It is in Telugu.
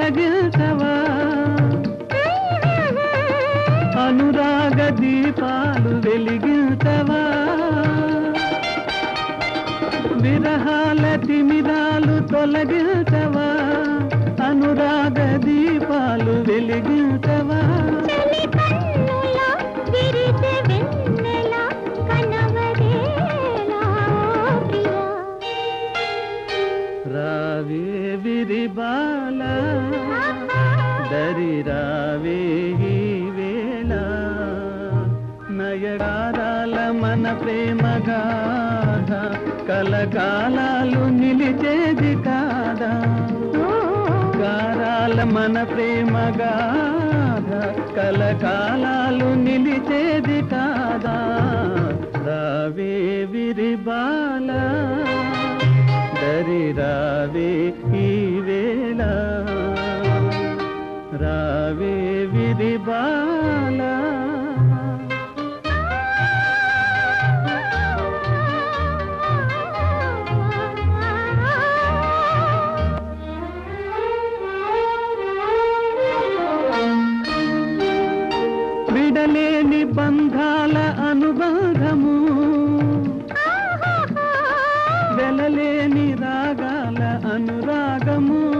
తొలగించవా అనురాగ దీపాలు వెలిగించవా విరహాల తిమిరాలు తొలగించవా అనురాగ దీపాలు వెలిగించవా చలి కన్నుల విరిసె వెన్నెల కనవదేలా ప్రియా రావే విరిబాల దరి రావే ఈ వేళ నయగారాల మన ప్రేమ గాథ కలకాలాలు నిలిచేది కాదా గారాల మన ప్రేమ గాథ కలకాలాలు నిలిచేది కాదా రావే విరిబాల దరి రావే ఈ వేళ రావే విరిబాల విడలేని బంధాల అనుబంధము వెలలేని రాగాల అనురాగము